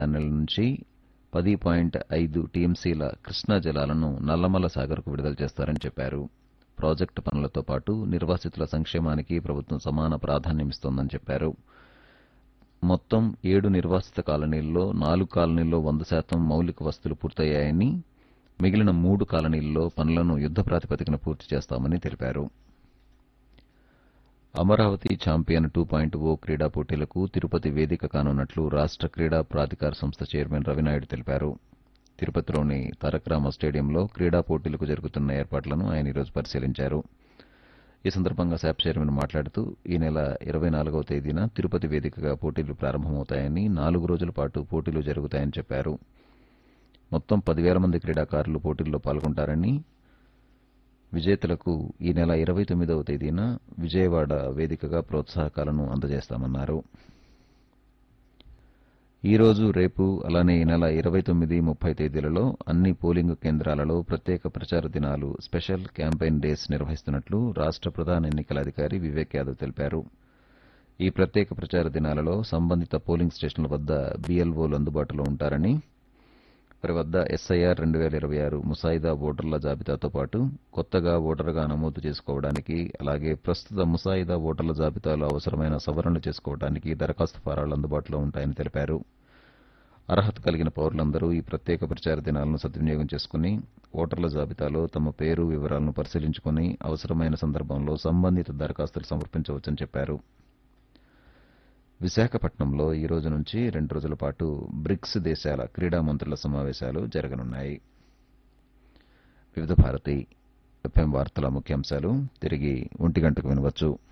నెల నుంచి పది పాయింట్ ఐదు టీఎంసీల కృష్ణా జలాలను నల్లమల్ల సాగర్కు విడుదల చేస్తారని చెప్పారు ప్రాజెక్టు పనులతో పాటు నిర్వాసితుల సంక్షేమానికి ప్రభుత్వం సమాన ప్రాధాన్యమిస్తోందని చెప్పారు మొత్తం ఏడు నిర్వాసిత కాలనీల్లో నాలుగు కాలనీల్లో వంద శాతం మౌలిక వస్తువులు పూర్తయ్యాయని మిగిలిన మూడు కాలనీల్లో పనులను యుద్ధ ప్రాతిపదికన పూర్తి చేస్తామని తెలిపారు Amaravati champion two point O క్రీడా పోటీలకు తిరుపతి వేదిక కానున్నట్లు రాష్ట్ర క్రీడా ప్రాధికార సంస్థ చైర్మన్ రవినాయుడు తెలిపారు తిరుపతిలోని తారకరామ స్టేడియంలో క్రీడా పోటీలకు జరుగుతున్న ఏర్పాట్లను ఆయన ఈరోజు పరిశీలించారు ఈ సందర్భంగా శాప్ చైర్మన్ మాట్లాడుతూ ఈ నెల ఇరవై నాలుగవ తేదీన తిరుపతి వేదికగా పోటీలు ప్రారంభమవుతాయని నాలుగు రోజుల పాటు పోటీలు జరుగుతాయని చెప్పారు మొత్తం పదివేల మంది క్రీడాకారులు పోటీల్లో పాల్గొంటారని విజేతలకు ఈ నెల ఇరవై తొమ్మిదవ తేదీన విజయవాడ వేదికగా ప్రోత్సాహకాలను అందజేస్తామన్నారు ఈ రోజు రేపు అలానే ఈ నెల ఇరవై తొమ్మిది ముప్పై తేదీలలో అన్ని పోలింగ్ కేంద్రాలలో ప్రత్యేక ప్రచార దినాలు స్పెషల్ క్యాంపెయిన్ డేస్ నిర్వహిస్తున్నట్లు రాష్ట్ర ప్రధాన ఎన్నికల అధికారి వివేక్ యాదవ్ తెలిపారు ఈ ప్రత్యేక ప్రచార దినాలలో సంబంధిత పోలింగ్ స్టేషన్ల వద్ద బీఎల్ఓలు అందుబాటులో ఉంటారని వారి వద్ద ఎస్ఐఆర్ రెండు వేల ఇరవై ఆరు ముసాయిదా ఓటర్ల జాబితాతో పాటు కొత్తగా ఓటరుగా నమోదు చేసుకోవడానికి అలాగే ప్రస్తుత ముసాయిదా ఓటర్ల జాబితాలో అవసరమైన సవరణలు చేసుకోవడానికి దరఖాస్తు ఫారాలు అందుబాటులో ఉంటాయని తెలిపారు అర్హత కలిగిన పౌరులందరూ ఈ ప్రత్యేక ప్రచార దినాలను సద్వినియోగం చేసుకుని ఓటర్ల జాబితాలో తమ పేరు వివరాలను పరిశీలించుకుని అవసరమైన సందర్భంలో సంబంధిత దరఖాస్తులు సమర్పించవచ్చని చెప్పారు విశాఖపట్నంలో ఈ రోజు నుంచి రెండు రోజుల పాటు బ్రిక్స్ దేశాల క్రీడా మంత్రుల సమావేశాలు జరగనున్నాయి వివిధ భారతి ఎఫ్ఎం వార్తల ముఖ్యాంశాలు తిరిగి ఒంటి గంటకు వినవచ్చు